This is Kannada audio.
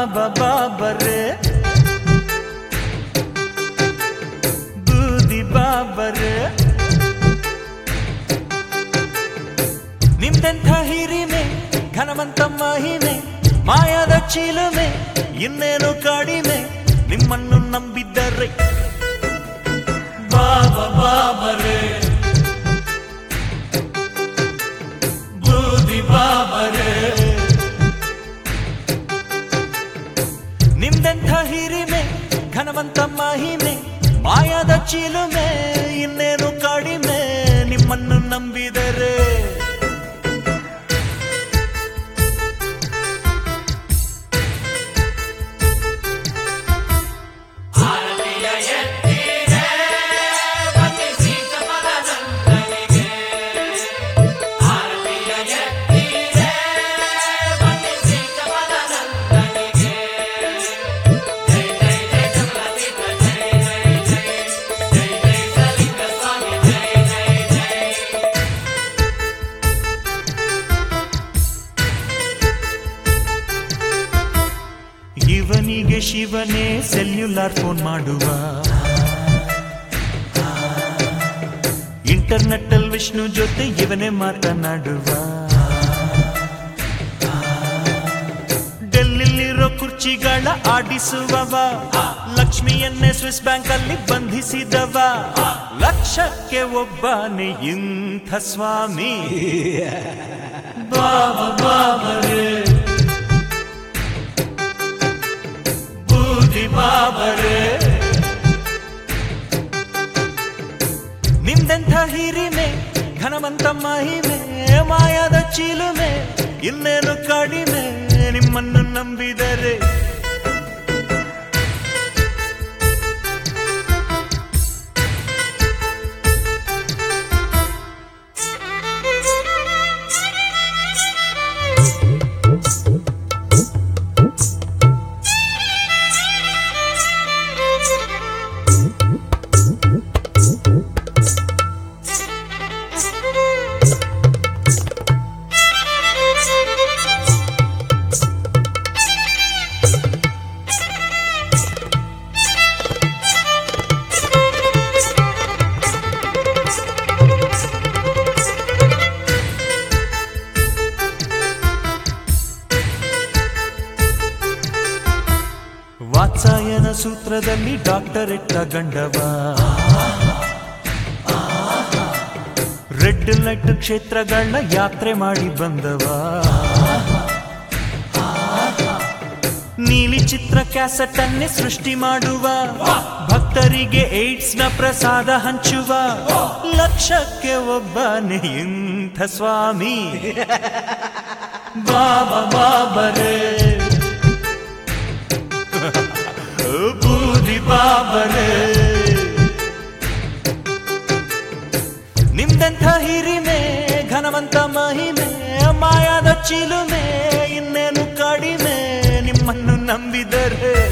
ಬಾಬಾ ಬಾಬರೆ ಬೂದಿ ಬಾಬರೆ ನಿಮ್ದೆಂಥ ಹಿರಿಮೆ ಘನವಂತ ಮಹಿಮೆ ಮಾಯದ ಚೀಲುಮೆ ಇನ್ನೇನು ಕಡಿಮೆ ನಿಮ್ಮನ್ನು ನಂಬಿದ್ದರೆ ಬಾಬಾ ಬಾಬರೆ ಬೂದಿ ಬಾಬರೆ ನಿಮ್ದೆಂಥ ಹಿರಿಮೆ ಘನವಂತ ಮಹಿಮೆ ಮಾಯದ ಚೀಲುಮೆ ಇನ್ನೇನು ಕಡಿಮೆ ನಿಮ್ಮನ್ನು ನಂಬಿದರೆ ಇವನಿಗೆ ಶಿವನೇ ಸೆಲ್ಯುಲಾರ್ ಫೋನ್ ಮಾಡುವ ಇಂಟರ್ನೆಟ್ ಅಲ್ಲಿ ವಿಷ್ಣು ಜೊತೆ ಇವನೇ ಮಾತನಾಡುವ ಡೆಲ್ಲಿಲಿರೋ ಕುರ್ಚಿಗಳ ಆಡಿಸುವವ ಲಕ್ಷ್ಮಿಯನ್ನೇ ಸ್ವಿಸ್ ಬ್ಯಾಂಕ್ ಅಲ್ಲಿ ಬಂಧಿಸಿದವ ಲಕ್ಷಕ್ಕೆ ಒಬ್ಬನೇ ಇಂಥ ಸ್ವಾಮಿ ಬಾಬಾ ಬಾಬರೇ ಬೂದಿ ಬಾಬರೇ ನಿಮ್ದೆಂಥ ಹಿರಿಮೆ ಘನವಂತ ಮಹಿಮೆ ಮಾಯದ ಚೀಲುಮೆ ಇನ್ನೇನು ಕಡಿಮೆ ನಿಮ್ಮನ್ನು ನಂಬಿದರೆ ವಾತ್ಸಾಯನ ಸೂತ್ರದಲ್ಲಿ ಡಾಕ್ಟರೇಟ್ ತಗಂಡವ ರೆಡ್ ಲೈಟ್ ಕ್ಷೇತ್ರಗಳನ್ನ ಯಾತ್ರೆ ಮಾಡಿ ಬಂದವ ನೀಲಿ ಚಿತ್ರ ಕ್ಯಾಸೆಟ್ ಅನ್ನೇ ಸೃಷ್ಟಿ ಮಾಡುವ ಭಕ್ತರಿಗೆ ಏಡ್ಸ್ ನ ಪ್ರಸಾದ ಹಂಚುವ ಲಕ್ಷಕ್ಕೆ ಒಬ್ಬನೇ ಇಂಥ ಸ್ವಾಮಿ ಬಾಬಾ ಬಾಬರೇ ಬೂದಿ ಬಾಬರೇ ನಿಮ್ದೆಂಥ ಹಿರಿಮೆ ಘನವಂತ ಮಹಿಮೆ ಮಾಯಾದ ಚಿಲುಮೆ ಇನ್ನೇನು ಕಡಿಮೆ ನಿಮ್ಮನ್ನು ನಂಬಿದರೆ